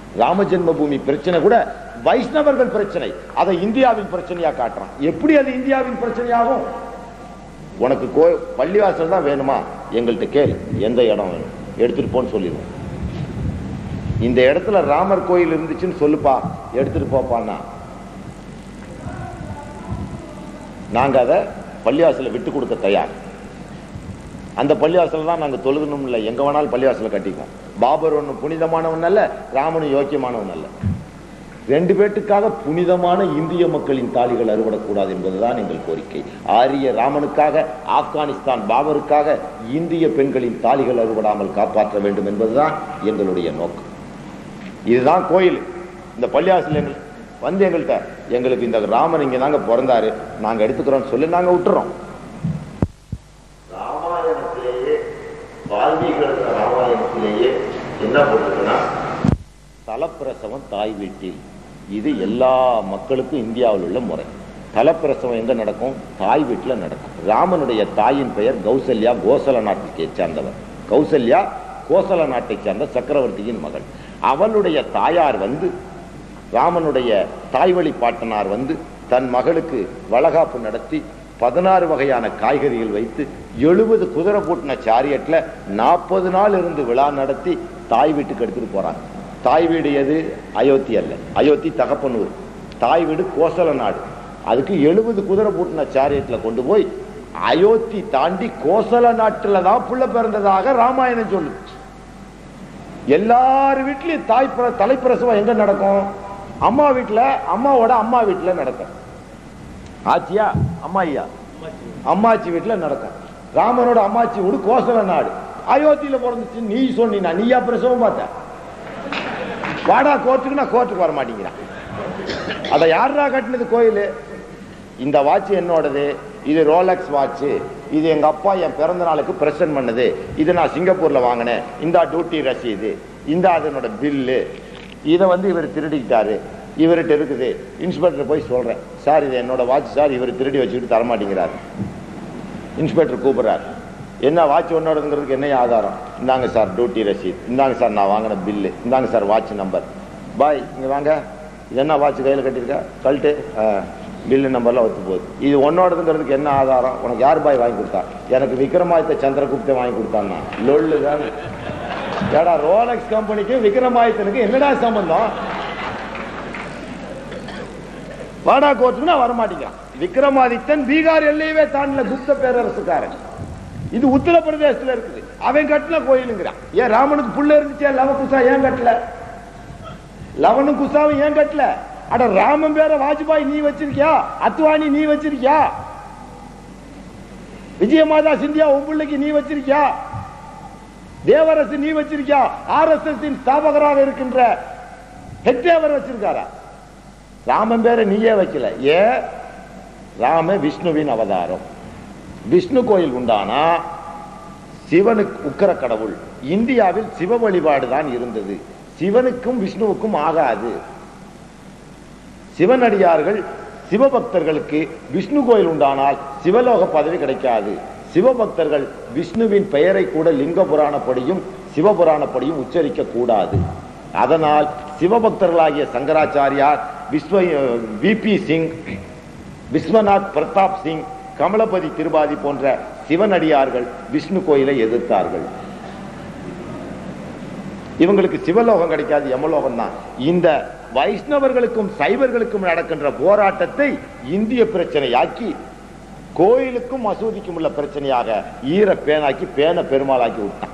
ராம ஜென்ம பூமி பிரச்சனை கூட வைஷ்ணவர்கள் பிரச்சனை அதை இந்தியாவின் பிரச்சனையா காட்டுறான் எப்படி அது இந்தியாவின் பிரச்சனையாகும் உனக்கு கோ பள்ளிவாசல் தான் வேணுமா எங்கள்கிட்ட கேள் எந்த இடம் வேணும் எடுத்துட்டு போன்னு சொல்லிடுவோம் இந்த இடத்துல ராமர் கோயில் இருந்துச்சுன்னு சொல்லுப்பா எடுத்துட்டு போப்பான்னா நாங்க அதை பள்ளிவாசல விட்டு கொடுக்க தயார் அந்த பள்ளிவாசல் தான் நாங்க தொழுகணும் இல்லை எங்க வேணாலும் பள்ளிவாசல கட்டிக்குவோம் பாபர் ஒண்ணு புனிதமானவன் அல்ல ராமனும் யோக்கியமானவன் அல்ல ரெண்டு பேட்டுக்காக புனிதமான இந்திய மக்களின் தாலிகள் அறுபடக்கூடாது என்பதுதான் எங்கள் கோரிக்கை ஆரிய ராமனுக்காக ஆப்கானிஸ்தான் பாபருக்காக இந்திய பெண்களின் தாலிகள் அறுபடாமல் காப்பாற்ற வேண்டும் என்பதுதான் எங்களுடைய நோக்கம் இதுதான் கோயில் இந்த பள்ளிவாசல் எங்கள் வந்து எங்கள்கிட்ட எங்களுக்கு இந்த ராமன் இங்க தாங்க பிறந்தாரு நாங்க எடுத்துக்கிறோம் சொல்லி நாங்க விட்டுறோம் ராமாயணத்திலேயே வால்மீகி எழுதின ராமாயணத்திலேயே என்ன போட்டுருக்குன்னா தலப்பிரசவம் தாய் வீட்டில் இது எல்லா மக்களுக்கும் இந்தியாவில் உள்ள முறை தலப்பிரசவம் எங்க நடக்கும் தாய் வீட்டில் நடக்கும் ராமனுடைய தாயின் பெயர் கௌசல்யா கோசல நாட்டுக்கு சேர்ந்தவர் கௌசல்யா கோசல நாட்டை சேர்ந்த சக்கரவர்த்தியின் மகள் அவளுடைய தாயார் வந்து ராமனுடைய தாய்வழி பாட்டனார் வந்து தன் மகளுக்கு வளகாப்பு நடத்தி பதினாறு வகையான காய்கறிகள் வைத்து எழுபது குதிரை பூட்டின சாரியட்ல நாற்பது நாள் இருந்து விழா நடத்தி தாய் வீட்டுக்கு எடுத்துட்டு போறாங்க தாய் வீடு எது அயோத்தி அல்ல அயோத்தி தகப்பனூர் தாய் வீடு கோசல நாடு அதுக்கு எழுபது குதிரை பூட்டின சாரியட்ல கொண்டு போய் அயோத்தி தாண்டி கோசல நாட்டுல தான் புள்ள பிறந்ததாக ராமாயணம் சொல்லுது எல்லார் வீட்லயும் தாய் பிர- தலைப்பிரசவம் எங்க நடக்கும் அம்மா வீட்டுல அம்மாவோட அம்மா வீட்டுல நடக்கும் ஆச்சியா அம்மாயியா அம்மாச்சி வீட்டுல நடக்கும் ராமனோட அம்மாச்சி வீடு கோசல நாடு அயோத்தியில பிறந்துச்சு நீ சொன்னீனா நீயா பிரசவம் பார்த்த வாடா கோர்ட்டுக்கு நான் கோர்ட்டுக்கு வர மாட்டேங்கிறான் அதை யாரா கட்டினது கோயில் இந்த வாட்ச் என்னோடது இது ரோலக்ஸ் வாட்ச் இது எங்க அப்பா என் பிறந்த நாளுக்கு பிரசன்ட் பண்ணது இது நான் சிங்கப்பூர்ல வாங்கினேன் இந்த டியூட்டி ரசீது இந்த அதனோட பில்லு இதை வந்து இவர் திருடிக்கிட்டாரு இவர்கிட்ட இருக்குது இன்ஸ்பெக்டர் போய் சொல்றேன் சார் இது என்னோட வாட்ச் சார் இவர் திருடி வச்சுக்கிட்டு தரமாட்டேங்கிறார் இன்ஸ்பெக்டர் கூப்பிடுறாரு என்ன வாட்ச் ஒன்னோடதுங்கிறதுக்கு என்ன ஆதாரம் இந்தாங்க சார் டியூட்டி ரசீத் இந்தாங்க சார் நான் வாங்கின பில்லு இந்தாங்க சார் வாட்ச் நம்பர் பாய் இங்க வாங்க இது என்ன வாட்ச் கையில் கட்டியிருக்கா கழட்டு பில்லு நம்பர்லாம் ஒத்து போகுது இது உன்னோடதுங்கிறதுக்கு என்ன ஆதாரம் உனக்கு யார் பாய் வாங்கி கொடுத்தா எனக்கு விக்ரமாதித்த சந்திரகுப்தே வாங்கி கொடுத்தான்னா லொல்லு தான் ஏடா ரோலக்ஸ் கம்பெனிக்கு விக்ரமாதித்தனுக்கு என்னடா சம்பந்தம் வாடா கோர்ட்டுக்கு நான் வரமாட்டேங்கிறான் விக்ரமாதித்தன் பீகார் எல்லையவே தாண்டின குப்த பேரரசுக்காரன் இது உத்தரப்பிரதேசத்துல இருக்குது அவன் கட்டின கோயிலுங்கிறான் ஏன் ராமனுக்கு புள்ள இருந்துச்சே லவ குசா ஏன் கட்டல லவனும் குசாவும் ஏன் கட்டல அட ராமன் பேர வாஜ்பாய் நீ வச்சிருக்கியா அத்வானி நீ வச்சிருக்கியா விஜயமாதா சிந்தியா உன் பிள்ளைக்கு நீ வச்சிருக்கியா தேவரசு நீ வச்சிருக்கியா ஆர் எஸ் எஸ் ஸ்தாபகராக இருக்கின்ற ஹெக்டேவர் வச்சிருக்காரா ராமன் பேரை நீயே வைக்கல ஏ ராம விஷ்ணுவின் அவதாரம் விஷ்ணு கோயில் உண்டானா சிவனுக்கு உக்கர கடவுள் இந்தியாவில் சிவ வழிபாடு தான் இருந்தது சிவனுக்கும் விஷ்ணுவுக்கும் ஆகாது சிவனடியார்கள் சிவபக்தர்களுக்கு விஷ்ணு கோயில் உண்டானால் சிவலோக பதவி கிடைக்காது சிவபக்தர்கள் விஷ்ணுவின் பெயரை கூட லிங்க புராணப்படியும் சிவபுராணப்படியும் உச்சரிக்க கூடாது அதனால் சிவபக்தர்களாகிய சங்கராச்சாரியார் விஸ்வ விபி சிங் விஸ்வநாத் பிரதாப் சிங் கமலபதி திருபாதி போன்ற சிவனடியார்கள் விஷ்ணு கோயிலை எதிர்த்தார்கள் இவங்களுக்கு சிவலோகம் கிடைக்காது யமலோகம் தான் இந்த வைஷ்ணவர்களுக்கும் சைவர்களுக்கும் நடக்கின்ற போராட்டத்தை இந்திய பிரச்சனையாக்கி கோயிலுக்கும் மசூதிக்கும் உள்ள பிரச்சனையாக ஈர பேனாக்கி பேன பெருமாளாக்கி விட்டான்